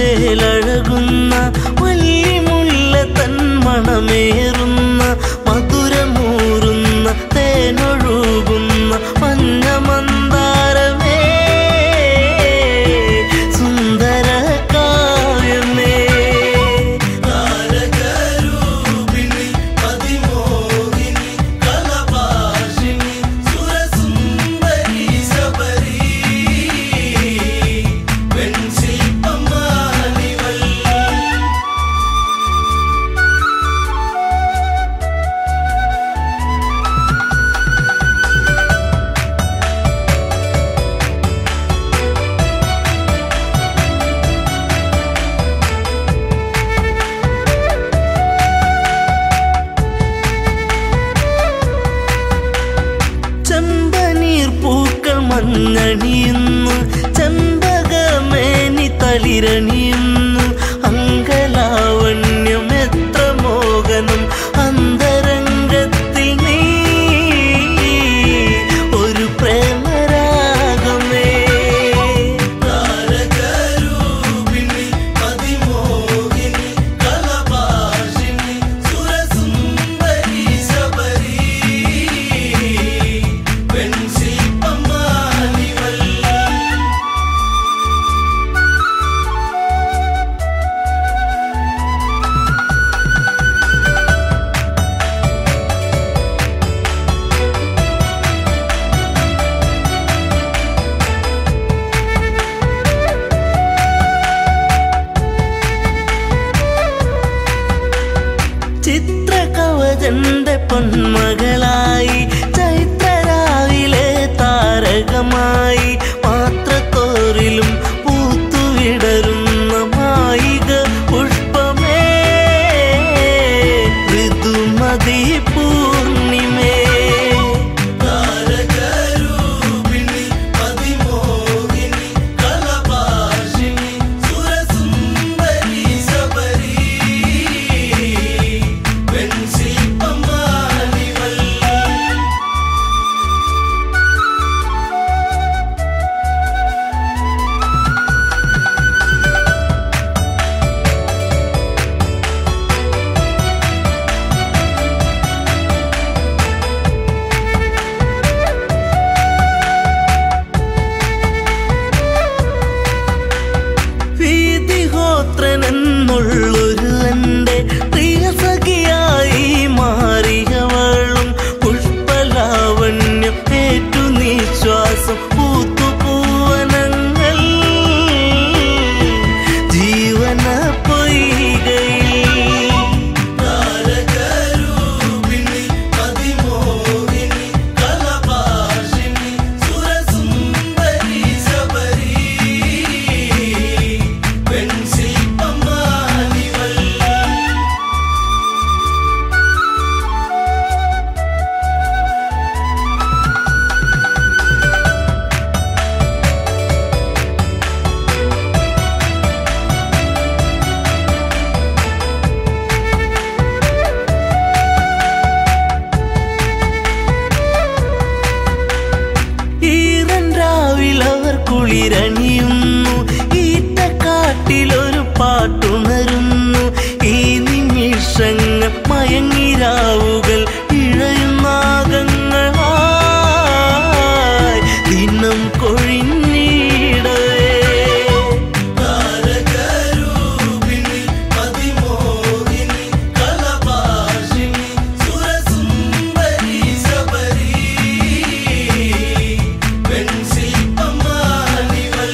മുഞ്ചേലഴകുന്ന വല്ലിമുല്ല തൻ മണമേറുന്ന മധുരമൂറുന്ന തേനൊഴുകുന്ന മഞ്ഞ മന്ദാരമേ സുന്ദര കാവ്യമേ താരകരൂപിണി അതിമോഹിനി കലഭാഷിണി സുരസുന്ദരി ശബരി വെൺശില്പമാണിവൾ ചെമ്പനീർ പൂക്കൾ മഞ്ഞണിയുന്നു ചെമ്പകമേനി തളിരണിയുന്നു അങ്കലാവണ്യം എത്ര മോഹനം അന്തരംഗത്തിൽ നീ ഒരു പ്രേമരാഗമേ താരകരൂപിണി അതിമോഹിനി കലഭാഷിണി സുരസുന്ദരി ശബരി വെൺശില്പമാണിവൾ ചിത്രകവചന്റെ പൊന്മകളായി ചൈത്രരാവിലെ താരകമായി പാത്രത്തോറിലും പൂത്തുവിടരുന്ന മായിക പുഷ്പമേ ഋതുമതി പൂർണിമേ താരകരൂപിണി അതിമോഹിനി കലഭാഷിണി സുരസുന്ദരി ശബരി വെൺശില്പമാണിവൾ വീതിഹോത്രനെന്നുള്ളൊരു എൻ്റെ പ്രിയസഖിയായി മാറിയവളും പുഷ്പലാവണ്യം ഏറ്റു നിശ്വാസം പൂത്തുപൂവനങ്ങൾ ജീവന പൊയ്കയിൽ താരകരൂപിണി അതിമോഹിനി കലഭാഷിണി സുരസുന്ദരി ശബരി വെൺശില്പമാണിവൾ ഈറൻ രാവിലവർ കുളിരണിയുന്നു ഈറ്റക്കാട്ടിലൊരു പാട്ടുണരുന്നു ഈ നിമിഷങ്ങൾ മയങ്ങിരാവുകൾ ഇഴയുന്നാകങ്ങളായി ദിനം കൊഴിഞ്ഞിടവേ താരകരൂപിണി അതിമോഹിനി കലഭാഷിണി സുരസുന്ദരി ശബരി വെൺശില്പമാണിവൾ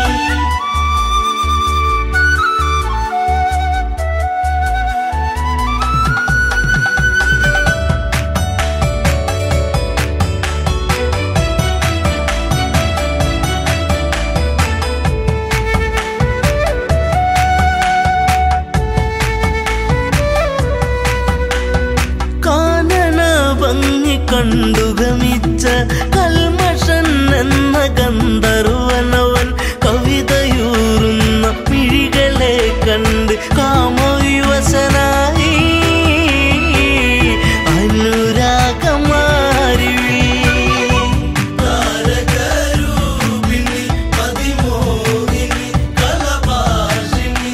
കാനന ഭംഗി കണ്ടുഗമിച്ച കൽമഷൻ എന്ന ഗന്ധർവനവൻ കവിതയൂറുന്ന മിഴികളെ കണ്ട് കാമവിവശനായി അനുരാഗമാരി താരകരൂപിണി അതിമോഹിനി കലഭാഷിണി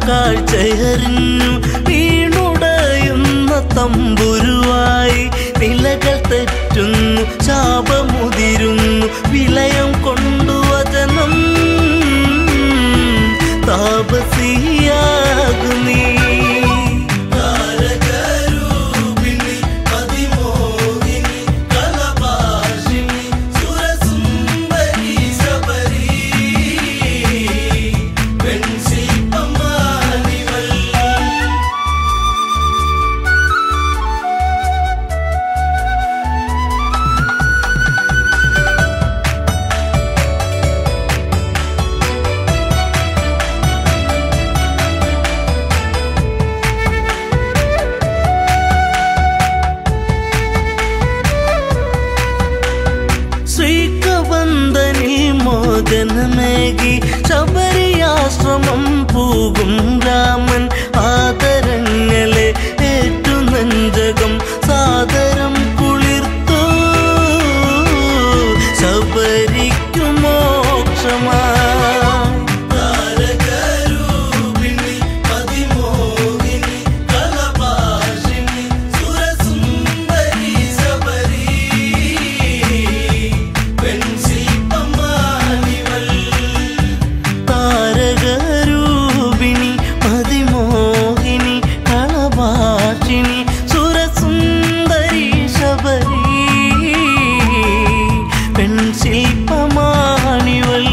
കാഴ്ചയറിഞ്ഞു വീണുടയുന്ന തമ്പുരുവായി നിലകൾ തെറ്റുന്നു ശാപമുതിരുന്നു വിലയം കൊണ്ടു വചനം താപസിയാകുന്നീ താരകരൂപിണി അതിമോഹിനി കലഭാഷിണി സുരസുന്ദരി ശബരി പെൺശില്പമാനിവൾ ശ്രീകബന്ധനിൽ മോചനമേകി ശബരിയാശ്രമം പോകും രാമൻ ആദരങ്ങളെ ഏറ്റു നെഞ്ചകം സാദരം കുളിർത്തു ശബരിക്കു മോക്ഷമാ താരകരൂപിണി അതിമോഹിനി കലഭാഷിണി സുരസുന്ദരി ശബരി പെൺശില്പമാനിവൾ താരകരൂപിണി അതിമോഹിനി കളഭാഷിണി സുരസുന്ദരി ശബരി പെൺശില്പമാണിവൾ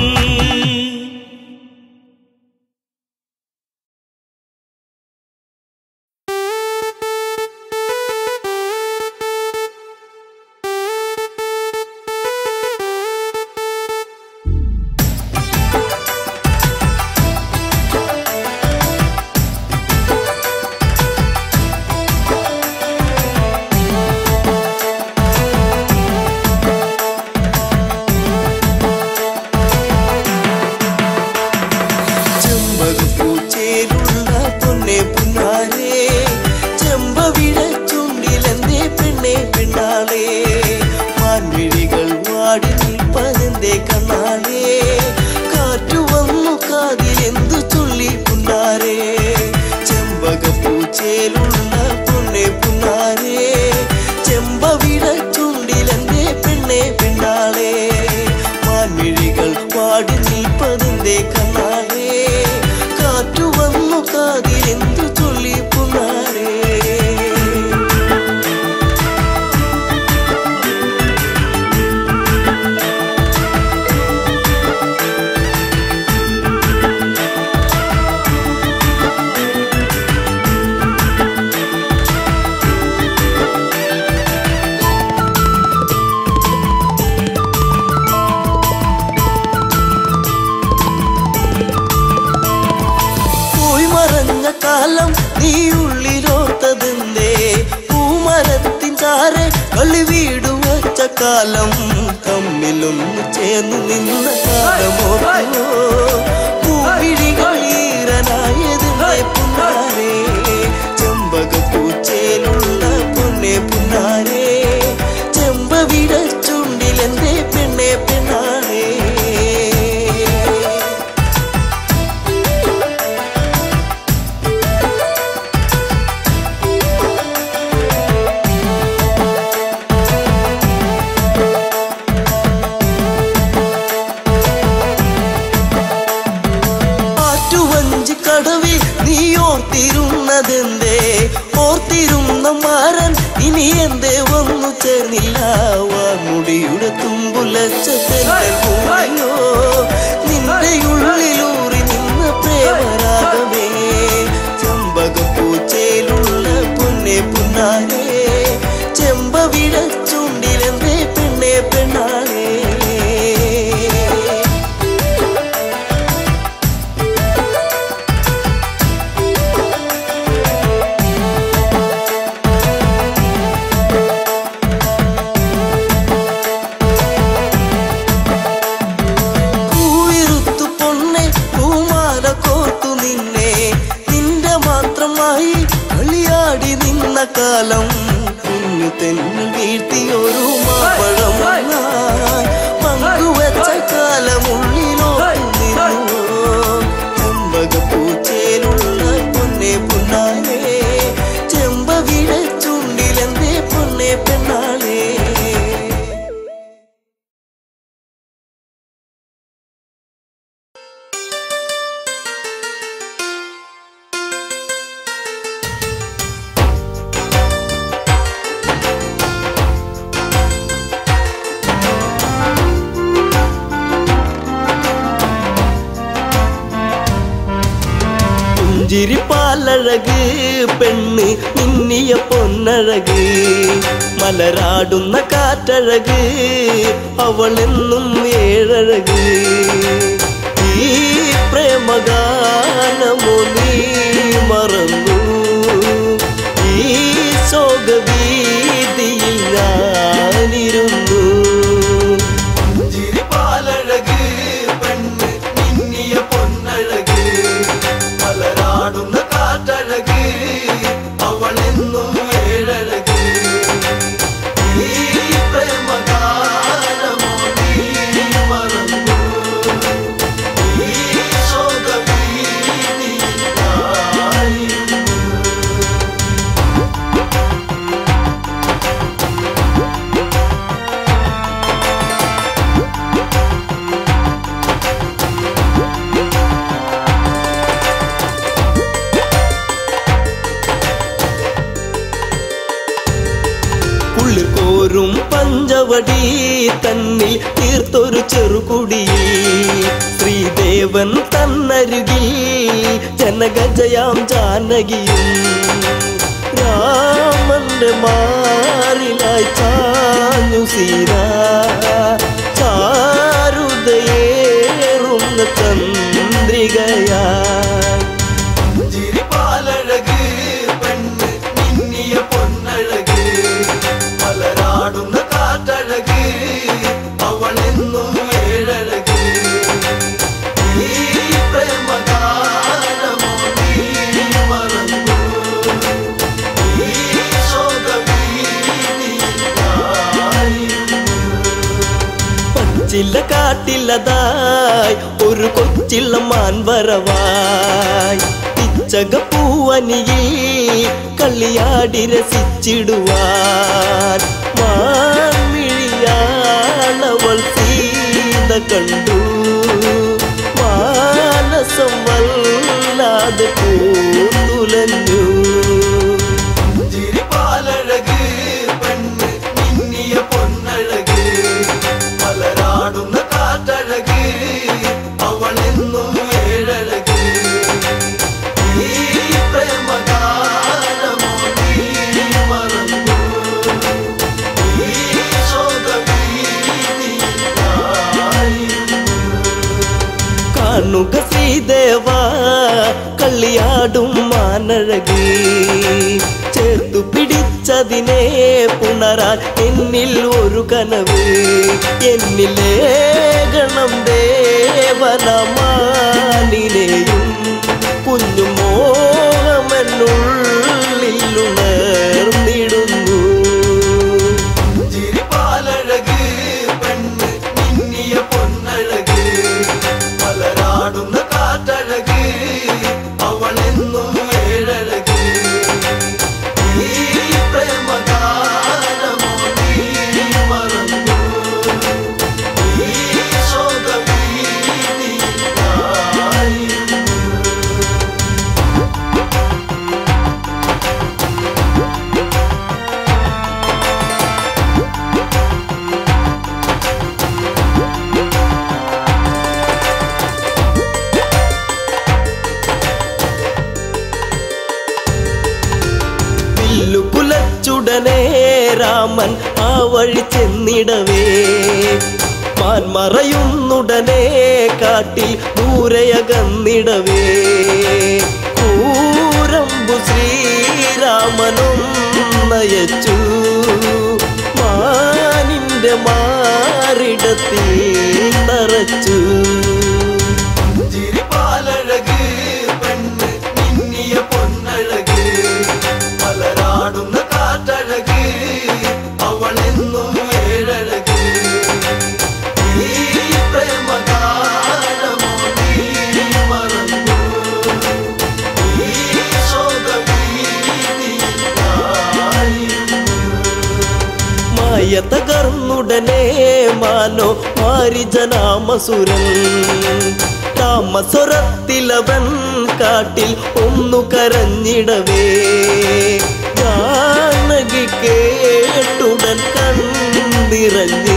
ചെമ്പകപ്പൂച്ചേലുള്ള പൊന്നെ പുന്നാരേ ചെമ്പവിഴ ചുണ്ടിലെന്തേ പെണ്ണെ പെണ്ണാളേ മാൻമിഴികൾ വാടി നിൽപ്പതെന്തേ കണ്ണാളേ കാറ്റു വന്നു കാതിലെന്തു ചൊല്ലി പുന്നാരേ ചെമ്പകപ്പൂച്ചേലുള്ള പൊന്നെ പുന്നാരേ ചെമ്പവിഴ ചുണ്ടിലെന്തേ പെണ്ണെ പെണ്ണാളേ മാൻമിഴികൾ വാടി നിൽപ്പതെന്തേ കണ്ണാളേ കാറ്റു വന്നു കാതിലെന്തു ചൊല്ലി പുന്നാരേ പോയി മറഞ്ഞ കാലം നീ ഉള്ളിലോത്തതെന്തേ പൂമരത്തിൻ ചാരെ കളി വീടു വച്ച കാലം തമ്മിലൊന്ന് ചേർന്ന് നിന്ന കാലമോ പൂവിഴികൾ ഈറനായതിന്റെ പുന്നാരേ ചെമ്പകപ്പൂച്ചേലുള്ള പൊന്നെ പുന്നാരേ ചെമ്പവിട ചുണ്ടിലെന്തേ പെണ്ണെ പെണ്ണാരേ ആറ്റുവഞ്ചി കടവിൽ നീ ഓർത്തിരുന്നതെന്തേ ഓർത്തിരുന്ന മാരൻ ഇനി എന്തേ വന്നു ചേർന്നില്ല വാമുടിയുടെ തുമ്പുലച്ച തെല്ലോ നിന്റെ ഉള്ളിലൂറി നിന്ന പ്രേമരാഗമേ ചെമ്പകപ്പൂച്ചയിലുള്ള പൊന്നെ പുന്നാരേ ചെമ്പവിട ചുണ്ടിലെന്തേ പെണ്ണെ പെണ്ണാളേ പൂവിരുത്തു പൊന്നെ പൂമാല കോർത്തു നിന്നെ നിന്റെ മാത്രമായി കളിയാടി നിന്ന കാലം കുഞ്ഞു തെന്നു വീഴ്ത്തിയൊരു മാപ്പഴം പങ്കുവച്ച കാലമുള്ളിലോട്ട് നിന്നു ചെമ്പകപ്പൂച്ചേലുള്ള പുന്നാലേ ചെമ്പവിഴ ചുണ്ടിലെന്തേ പൊന്നെ പെണ്ണാളേ പുഞ്ചിരി പാലഴക് പെണ്ണ് നിന്നിയ പൊന്നഴക് മലരാടുന്ന കാറ്റഴക് അവളെന്നും ഏഴഴക് ഈ പ്രേമഗാനമോ നീ മറന്നു ഈ ശോകവീതിയിൽ ഞാനിരുന്നു പാലഴക് പെണ്ണ് നിന്നിയ പൊന്നഴക് മലരാടുന്ന കാറ്റഴക് അവളെന്നും ഏഴഴക് ഈ പ്രേമഗാനമോ നീ മറന്നു ഈ ശോകവീതിയിൽ ഞാനിരുന്നു ഉള്ളിൽ കോരും പഞ്ചവടി തന്നിൽ തീർത്തൊരു ചെറുകുടി ശ്രീദേവൻ തന്നരുകിൽ ജനഗജയാം ജാനകിയും രാമന്റെ മാറിലായി ചാഞ്ഞു സീന ചാരുതയേറുന്ന ചന്ദ്രികയായി ചിരിപ്പാലഴക് പെണ്ണ് നിന്നിയ പൊന്നഴക് മലരാടുന്ന കാറ്റഴക് അവളെന്നും ഏഴഴക് ഈ പ്രേമഗാനമോ നീ മറന്നു ഈ ശോകവീതിയിൽ ഞാനിരുന്നു. പച്ചില കാട്ടിലതായി ഒരു കൊച്ചിള്ള മാൻവരവായി പിച്ചക പൂവനിയിൽ കളിയാടി രസിച്ചിടുവാൻ മാൻമിഴിയാളവൾ സീത കണ്ടു മാനസം വല്ലാതെ പൂത്തുലഞ്ഞു ചിരിപ്പാലഴക് പെണ്ണ് നിന്നിയ പൊന്നഴക് മലരാടുന്ന കാറ്റഴക് അവളെന്നും ഏഴഴക് ഈ പ്രേമഗാനമോ നീ മറന്നു ഈ ശോകവീതിയിൽ ഞാനിരുന്നു. കാണുക ശ്രീദേവ കളിയാടും മാനഴക് ചേർത്തു പിടിച്ചതിനെ പുണരാൻ എന്നിൽ ഒരു കനവ് എന്നിലെ ഗണം ദേവനമാനിനെയും കുഞ്ഞു മോഹമെന്നുള്ളിൽ ഉണർന്നിടുന്നു ചിരിപ്പാലഴക് പെണ്ണ് നിന്നിയ പൊന്നഴക് മലരാടുന്ന കാറ്റഴക് അവളെന്നും ഏഴഴക് ഈ പ്രേമഗാനമോ നീ മറന്നു ഈ ശോകവീതിയിൽ ഞാനിരുന്നു. വില്ലു കുലച്ചുടനെ രാമൻ ആ വഴി ചെന്നിടവേ മാൻ മറയുന്നുടനെ കാട്ടിൽ ദൂരയകന്നിടവേ കൂരമ്പു ശ്രീരാമനും നയച്ചു മാനിന്റെ മാറിടത്തിൽ തറച്ചു ചിരിപ്പാലഴക് പെണ്ണ് നിന്നിയ പൊന്നഴക് മലരാടുന്ന കാറ്റഴക് അവളെന്നും ഏഴഴക് ഈ പ്രേമഗാനമോ നീ മറന്നു ഈ ശോക മായ തകർന്നുടനെ മാനോ മാരിജനാമസുരൻ താമസ്വരത്തിലവൻ കാട്ടിൽ ഒന്നു കരഞ്ഞിടവേ ജാനകി കേട്ടുടൻ കണ്ണിറങ്ങി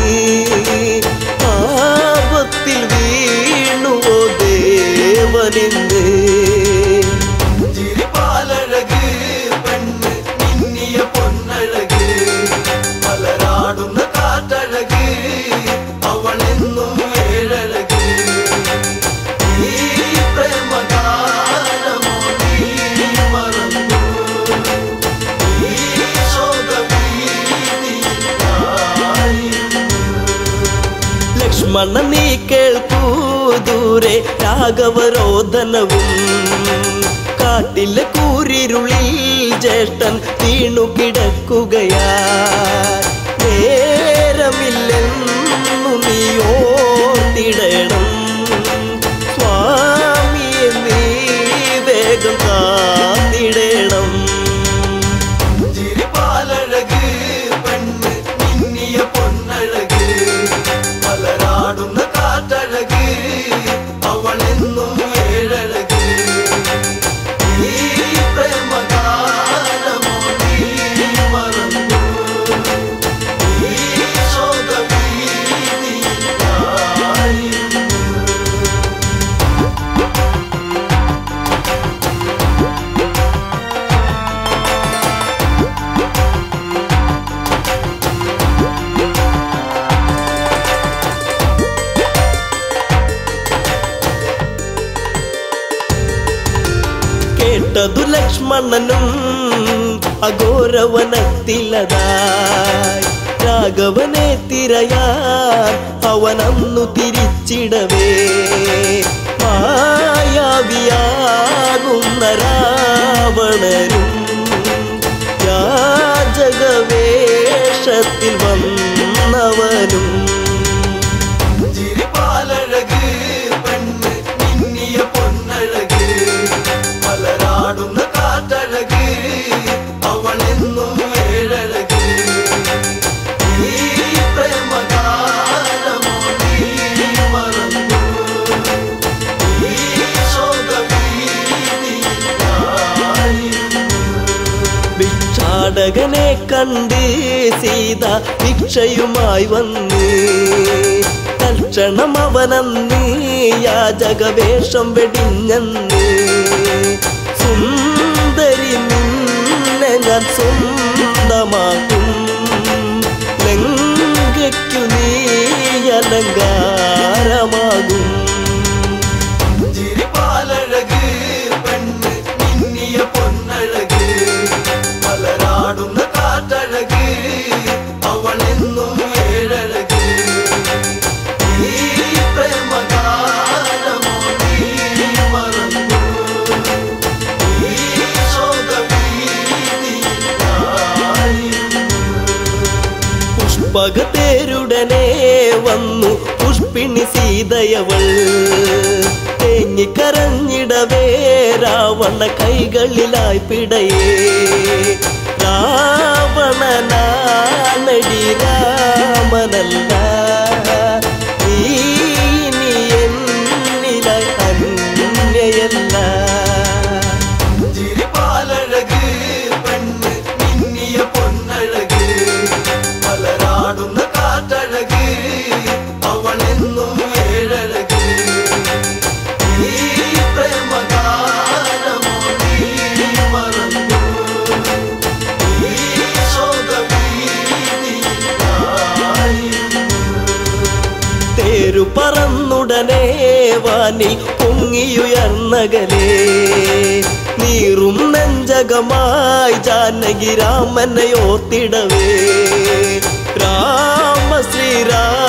പാപത്തിൽ വീണുവോ ദേവനിന്ന് ചിരിപ്പാലഴക് പെണ്ണ് മിന്നിയ പൊന്നഴക് മലരാടുന്ന കാറ്റഴക് അവളെന്നും ഏഴഴക് ഈ പ്രേമഗാനമോ നീ മറന്നു ഈ ശോകവീതിയായിരുന്നു ലക്ഷ്മണ നീ കേൾക്കൂ ദൂരെ രാഘവരോധനവും കാട്ടിലെ കൂരിരുളിൽ ജ്യേഷ്ഠൻ വീണു കിടക്കുകയാ നേരമില്ലെന്നു നീ ഓർത്തിടണം സ്വാമിയെ നീ വേഗം കാത്തിടണം ചിരിപ്പാലഴക് പെണ്ണ് മിന്നിയ പൊന്നഴക് മലരാടുന്ന കാറ്റഴക് അവളെന്നും ഏഴഴക് ഈ പ്രേമഗാനമോ നീ മറന്നു ഈ ശോകവീതിയായിരുന്നു കേട്ടതു ലക്ഷ്മണനും അഘോരവനത്തിലതായി രാഘവനെ തിരയാൻ അവനന്നു തിരിച്ചിടവേ മായാവിയാകുന്ന രാവണനും യാചകവേഷത്തിൽ വന്നവനും ചിരിപ്പാലഴക് പെണ്ണ് മിന്നിയ പൊന്നഴക് മലരാടുന്ന കാറ്റഴക് അവളെന്നും ഏഴഴക് ഈ പ്രേമഗാനമോ നീ മറന്നു ഈ ശോകവീതിയായിരുന്നു ഭിക്ഷാടകനെ കണ്ട് സീത ഭിക്ഷയുമായി വന്ന് തൽക്ഷണം അവനന്ന് യാചകവേഷം വെടിഞ്ഞന്ന് സുന്ദരി നിന്നെ ഞാൻ സ്വന്തമാക്കും ലങ്കയ്ക്കു നീ അലങ്കാരമാകും ചിരിപ്പാലഴക് പെണ്ണ് മിന്നിയ പൊന്നഴക് മലരാടുന്ന കാറ്റഴക് അവളെന്നും ഏഴഴക് ഈ പ്രേമഗാനമോ നീ മറന്നു ഈ ശോകവീതിയായിരുന്നു പുഷ്പകത്തേരുടനെ വന്നു പുഷ്പിണി സീതയവൾ തേങ്ങിക്കരഞ്ഞിടവേ രാവണ കൈകളിലായി പിടയേ രാവണനാണടി രാമനല്ല നീ ഇനി എന്നിലായി അന്യയല്ല ചിരിപ്പാലഴക് പെണ്ണ് മിന്നിയ പൊന്നഴക് മലരാടുന്ന കാറ്റഴക് അവളെന്നും ഏഴഴക് ഈ പ്രേമഗാനമോ നീ മറന്നു ഈ ശോകവീതിയായിരുന്നു തേരു പറന്നുടനെ വാനിൽ പൊങ്ങിയുയർന്നകലേ നീറും നെഞ്ചകമായി ജാനകി രാമനെ ഓർത്തിടവേ രാമ ശ്രീരാമ